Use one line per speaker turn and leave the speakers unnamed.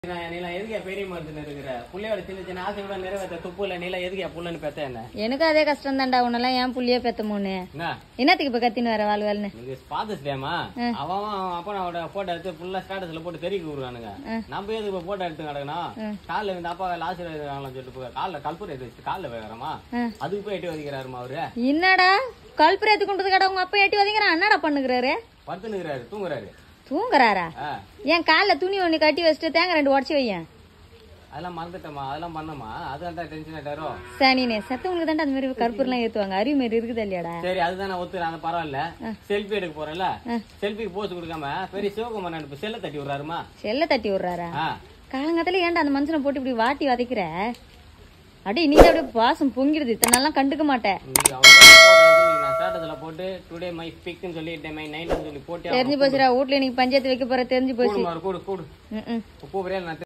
நீலாம் எதுக்கே பெரிய மருத்துன்னு இருக்கிற புள்ளையோட சின்ன சின்ன ஆசை கூட நிறைவேற்ற துப்பு இல்ல நீலாம் எதுக்கே புள்ளன்னு பெத்த என்ன
எனக்கு அதே கஷ்டம் தான்டா உன்னெல்லாம் ஏன் புள்ளியே பெத்தமோன்னு
என்ன
என்னத்துக்கு இப்ப கத்தின்னு வர வாழ் வாழ்னு
நீங்க ஃபாதர்ஸ் டேமா அவன் அவன் அப்பனோட போட்டோ எடுத்து ஃபுல்லா ஸ்டேட்டஸ்ல போட்டு தெறிக்க விடுறானுங்க நம்ம எதுக்கு இப்ப போட்டோ எடுத்து கிடக்கணும் காலில் இந்த அப்பா ஆசீர்வாதம் சொல்லிட்டு போய் காலில் கல்பூர் எடுத்து வச்சு காலில் வைக்கிறோமா அதுக்கு போய் எட்டி வதிக்கிறாருமா அவரு
என்னடா கல்புரத்து கொண்டது கடை உங்க அப்பா எட்டி வதங்கிறான் என்னடா பண்ணுகிறாரு
படுத்துனுக்குறாரு தூங்குறாரு
தூங்குறாரா
ஆ
என் காலில் துணி ஒண்ணு கட்டி வச்சுட்டு தேங்காய் ரெண்டு உடச்சி வையேன்
அதெல்லாம் மறந்துட்டோமா அதெல்லாம் பண்ணமா அது அந்த டென்ஷன் ஆயிட்டாரோ
சனினே செத்தவங்களுக்கு தான்டா அந்த மாதிரி கற்பூரெல்லாம் ஏத்துவாங்க அறிவு மாரி இருக்குது இல்லையாடா
சரி அதுதான் நான் ஒத்துறேன் அந்த பரவாயில்ல செல்ஃபி எடுக்க போறேன்ல செல்ஃபிக்கு போஸ்ட் கொடுக்காம பெரிய சிவகுமார் நடிப்பு செல்ல தட்டி விடுறாருமா
செல்ல தட்டி விடுறாரா
ஆ
காலங்கத்துல ஏன்டா அந்த மனுஷனை போட்டு இப்படி வாட்டி வதைக்கிற அப்படியே இன்னைக்கு அப்படியே பாசம் பொங்கிடுது இத்தனை நாள்லாம் கண்டுக்க மாட்டேன்
நீங்க அவர் போட்டோ எடுத்து நான் ஸ்டேட்டஸ்ல போட்டு டுடே மை பிக்னு சொல்லி மை நைட்னு சொல்லி போட்டு
தெரிஞ்சு போச்சுடா வீட்ல இன்னைக்கு பஞ்சாயத்து வைக்க போற தெரிஞ்சு போச்சு
கூடு கூடு கூடு
ம் ம்
கூப்பிடுறேன் நான்